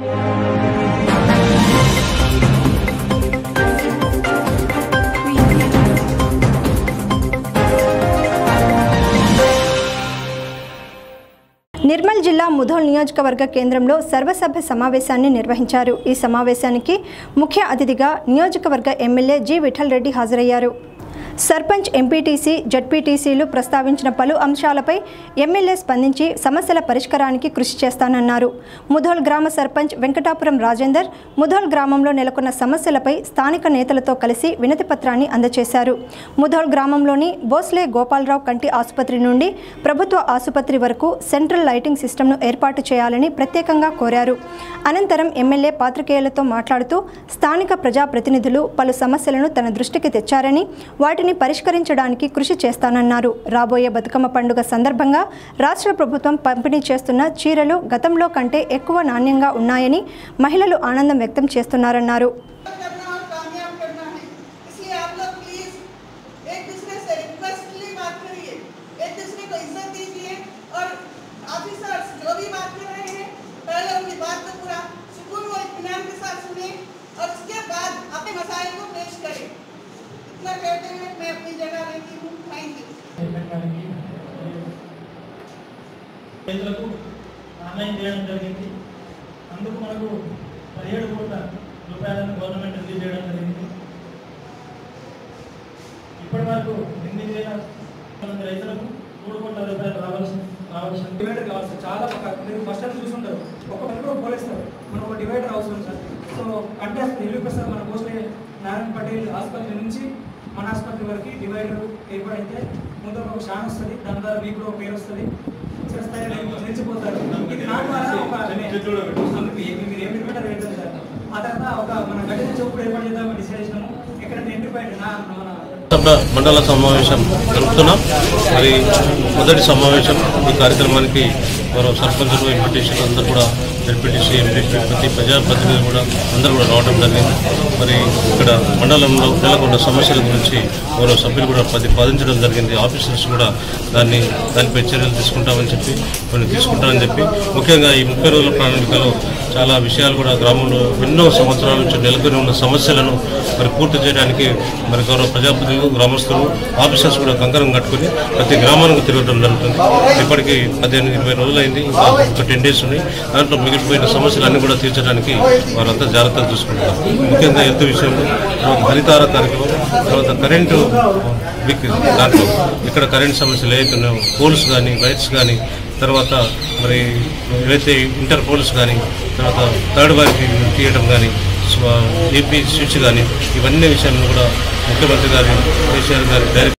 నిర్మల్ జిల్లా ముధోల్ నియోజకవర్గ కేంద్రంలో సర్వసభ్య సమావేశాన్ని నిర్వహించారు ఈ సమావేశానికి ముఖ్య అతిథిగా నియోజకవర్గ ఎమ్మెల్యే జి విఠల్ రెడ్డి హాజరయ్యారు సర్పంచ్ ఎంపీటీసీ జడ్పీటీసీలు ప్రస్తావించిన పలు అంశాలపై ఎమ్మెల్యే స్పందించి సమస్యల పరిష్కారానికి కృషి చేస్తానన్నారు ముధోల్ గ్రామ సర్పంచ్ వెంకటాపురం రాజేందర్ ముధోల్ గ్రామంలో నెలకొన్న సమస్యలపై స్థానిక నేతలతో కలిసి వినతి పత్రాన్ని అందజేశారు ముధోల్ గ్రామంలోని బోస్లే గోపాలరావు కంటి ఆసుపత్రి నుండి ప్రభుత్వ ఆసుపత్రి వరకు సెంట్రల్ లైటింగ్ సిస్టమ్ను ఏర్పాటు చేయాలని ప్రత్యేకంగా కోరారు అనంతరం ఎమ్మెల్యే పాత్రికేయులతో మాట్లాడుతూ స్థానిక ప్రజాప్రతినిధులు పలు సమస్యలను తన దృష్టికి తెచ్చారని వాటిని పరిష్కరించడానికి కృషి చేస్తానన్నారు రాబోయే బతుకమ్మ పండుగ సందర్భంగా రాష్ట్ర ప్రభుత్వం పంపిణీ చేస్తున్న చీరలు గతంలో కంటే ఎక్కువ నాణ్యంగా ఉన్నాయని మహిళలు ఆనందం వ్యక్తం చేస్తున్నారన్నారు करना और कामयाब करना है इसलिए आप लोग प्लीज एक दूसरे से रिक्वेस्टली बात करिए एक दूसरे को इज्जत दीजिए और ऑफिसर्स जो भी बात कर रहे हैं पहले उनकी बात को पूरा सुकून व इत्मीनान के साथ सुने और उसके बाद अपने मसाइल को पेश करें इतना कहते हुए मैं अपनी जगह लेती हूँ थैंक यू రైతులకు ఆన్లైన్ చేయడం జరిగింది అందుకు మనకు పదిహేడు కోట్ల రూపాయలను గవర్నమెంట్ రిలీజ్ చేయడం జరిగింది ఇప్పటి వరకు ఎనిమిది వేల మంది రైతులకు మూడు కోట్ల రూపాయలు రావాల్సి రావాల్సి డివైడర్ కావాలి సార్ చాలా ఒక మీరు ఫస్ట్ టైం చూసుంటారు ఒక పనులు పోలేస్తారు మనకు ఒక డివైడర్ అవసరం సార్ సో అంటే నిరూప సార్ మన కోసలే నారాయణ పటేల్ ఆసుపత్రి నుంచి మన ఆసుపత్రి వరకు డివైడర్ ఏర్పడైతే ముందు ఒక షాన్ వస్తుంది దాని ద్వారా మీకు కూడా ఒక పేరు వస్తుంది చేస్తారని నిలిచిపోతారు ఇది నా ద్వారా ఒక అందుకు ఏ- మీరు ఏమి పెట్టారు ఏంటంటే సార్ ఆ తర్వాత ఒక మన గడిచిన చౌకుడు ఏర్పాటు చేద్దామని డిసైడ్ చేసినాము ఎక్కడంటే ఎంట్రీ పాయింట్ నా మన సభ మండల సమావేశం జరుపుతున్నాం మరి మొదటి సమావేశం ఈ కార్యక్రమానికి గౌరవ సర్పంచులు ఎంపీటీసీలు అందరూ కూడా ఎంపీటీసీ ఎంపీసీ ప్రతి ప్రజాప్రతినిధులు కూడా అందరూ కూడా రావడం జరిగింది మరి ఇక్కడ మండలంలో నెలకొన్న సమస్యల గురించి గౌరవ సభ్యులు కూడా ప్రతిపాదించడం జరిగింది ఆఫీసర్స్ కూడా దాన్ని దానిపై చర్యలు తీసుకుంటామని చెప్పి కొన్ని తీసుకుంటామని చెప్పి ముఖ్యంగా ఈ ముప్పై రోజుల ప్రణాళికలో చాలా విషయాలు కూడా గ్రామంలో ఎన్నో సంవత్సరాల నుంచి నెలకొని ఉన్న సమస్యలను మరి పూర్తి చేయడానికి మరి గౌరవ ప్రజాప్రతినిధులు గ్రామస్తులు ఆఫీసర్స్ కూడా కంకణం కట్టుకుని ప్రతి గ్రామానికి తిరగడం జరుగుతుంది ఇప్పటికీ పదిహేను ఇరవై రోజులైంది ఇంకా ఒక టెన్ డేస్ ఉన్నాయి దాంట్లో మిగిలిపోయిన సమస్యలన్నీ కూడా తీర్చడానికి వారంతా జాగ్రత్తలు చూసుకుంటారు ముఖ్యంగా హెల్త్ విషయంలో తర్వాత హరితార కార్యక్రమం తర్వాత కరెంటు విక్ దాంట్లో ఇక్కడ కరెంట్ సమస్యలు ఏవైతున్నాయో పోల్స్ కానీ వైర్స్ కానీ తర్వాత మరి ఏవైతే ఇంటర్ పోల్స్ కానీ తర్వాత థర్డ్ వారికి తీయడం కానీ ఏపీ స్విచ్ కానీ ఇవన్నీ విషయాలను కూడా ముఖ్యమంత్రి గారి కేసీఆర్ గారి డైరెక్ట్